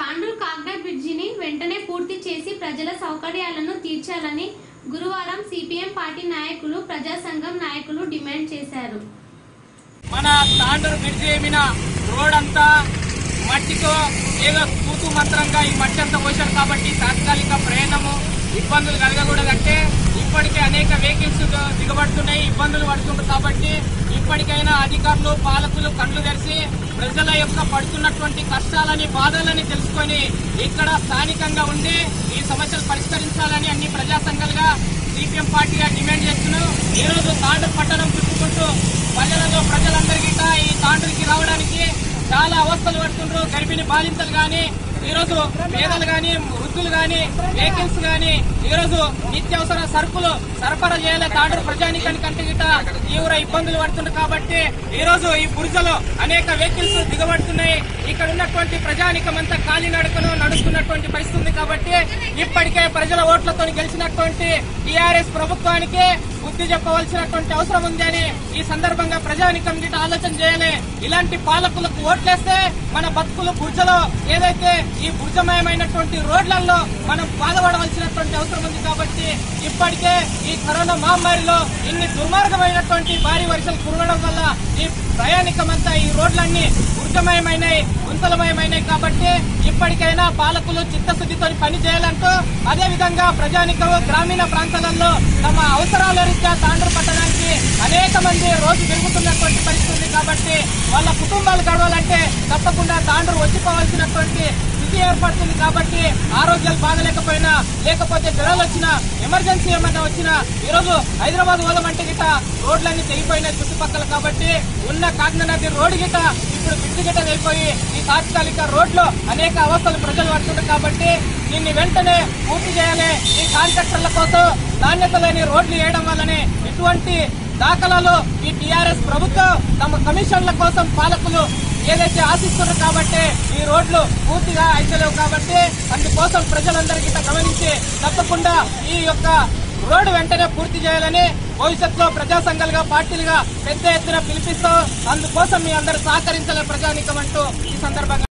తాండూరు కాగ్డా బ్రిడ్జిని వెంటనే పూర్తి చేసి ప్రజల సౌకర్యాలను తీర్చాలని గురువారం సిపిఎం పార్టీ నాయకులు ప్రజా సంఘం నాయకులు డిమాండ్ చేశారు మన తాండూరు బ్రిడ్జి మీద రోడ్ అంతా మట్టితో ఏదో కూతు మంత్రంగా ఈ మట్టి అంతా పోసారు కాబట్టి తాత్కాలిక ప్రయాణము ఇబ్బందులు కలగకూడదంటే ఇప్పటికే అనేక వెహికల్స్ దిగబడుతున్నాయి ఇబ్బందులు పడుతుంటారు కాబట్టి ఇప్పటికైనా అధికారులు పాలకులు కళ్ళు తెరిచి ప్రజల యొక్క పడుతున్నటువంటి కష్టాలని బాధలని తెలుసుకొని ఇక్కడ స్థానికంగా ఉండి ఈ సమస్యలు పరిష్కరించాలని అన్ని ప్రజా సంఘాలుగా సిపిఎం పార్టీగా డిమాండ్ చేస్తున్నాం ఈ రోజు తాండూరు పట్టణం చుట్టుకుంటూ ప్రజలలో ప్రజలందరికీ ఈ తాండూరుకి రావడానికి చాలా అవస్థలు పడుతుండ్రు గర్భిణీ బాలింతలు గాని ఈ రోజు పేదలు గాని వృద్ధులు గాని వెహికల్స్ గాని ఈ రోజు నిత్యావసర సరుకులు సరఫరా చేయాలి తాండూరు ప్రజానికానికి అంటే గిట్ట తీవ్ర ఇబ్బందులు పడుతుంది కాబట్టి ఈ రోజు ఈ బురజలో అనేక వెహికల్స్ దిగబడుతున్నాయి ఇక్కడ ఉన్నటువంటి ప్రజానికం అంతా కాలినడకను నడుస్తున్నటువంటి పరిస్థితి ఉంది కాబట్టి ఇప్పటికే ప్రజల ఓట్లతో గెలిచినటువంటి టీఆర్ఎస్ ప్రభుత్వానికి బుద్ధి చెప్పవలసినటువంటి అవసరం ఉంది అని ఈ సందర్భంగా ప్రజానికం గిట్ట ఆలోచన చేయాలి ఇలాంటి పాలకులకు ఓట్లేస్తే మన బతుకులు బుర్జలో ఏదైతే ఈ బుర్జమయమైనటువంటి రోడ్లలో మనం బాధపడవలసినటువంటి అవసరం ఉంది కాబట్టి ఇప్పటికే ఈ కరోనా మహమ్మారిలో ఇన్ని దుర్మార్గమైనటువంటి భారీ వర్షాలు కురవడం వల్ల ఈ ప్రయాణికమంతా ఈ రోడ్లన్నీ బుర్జమయమైనాయి గుంతలమయమైనాయి కాబట్టి ఇప్పటికైనా పాలకులు చిత్తశుద్ధితో పని చేయాలంటూ అదే విధంగా ప్రజానికం గ్రామీణ ప్రాంతాలలో తమ అవసరాల రీత్యా తాండ్రు పట్టడానికి అనేక మంది రోజు పెరుగుతున్నటువంటి పరిస్థితి ఉంది కాబట్టి వాళ్ళ కుటుంబాలు గడవాలంటే తప్పకుండా తాండ్రు వచ్చిపోవాల్సినటువంటి స్థితి ఏర్పడుతుంది కాబట్టి ఆరోగ్యాలు బాగలేకపోయినా లేకపోతే జ్వరాలు వచ్చినా ఎమర్జెన్సీ ఏమైనా వచ్చినా ఈ రోజు హైదరాబాద్ పోదామంటే గిట రోడ్లన్నీ తెగిపోయినాయి చుట్టుపక్కల కాబట్టి ఉన్న కాకినాడ నది రోడ్డు గిట ఇప్పుడు బ్రిడ్జి గిట అయిపోయి ఈ తాత్కాలిక రోడ్లో అనేక అవస్థలు ప్రజలు పడుతున్నారు కాబట్టి దీన్ని వెంటనే పూర్తి చేయాలి ఈ కాంట్రాక్టర్ల కోసం నాణ్యత లేని రోడ్లు వేయడం వల్లనే ఇటువంటి దాఖలాలు ఈ టీఆర్ఎస్ ప్రభుత్వం తమ కమిషన్ల కోసం పాలకులు ఏదైతే ఆశిస్తున్నారు కాబట్టి ఈ రోడ్లు పూర్తిగా అయితలేవు కాబట్టి అందుకోసం ప్రజలందరికీ గమనించి తప్పకుండా ఈ యొక్క రోడ్డు వెంటనే పూర్తి చేయాలని భవిష్యత్తులో ప్రజా సంఘాలుగా పార్టీలుగా పెద్ద ఎత్తున పిలిపిస్తూ అందుకోసం మీ అందరూ సహకరించాలని ప్రజానికం అంటూ ఈ సందర్భంగా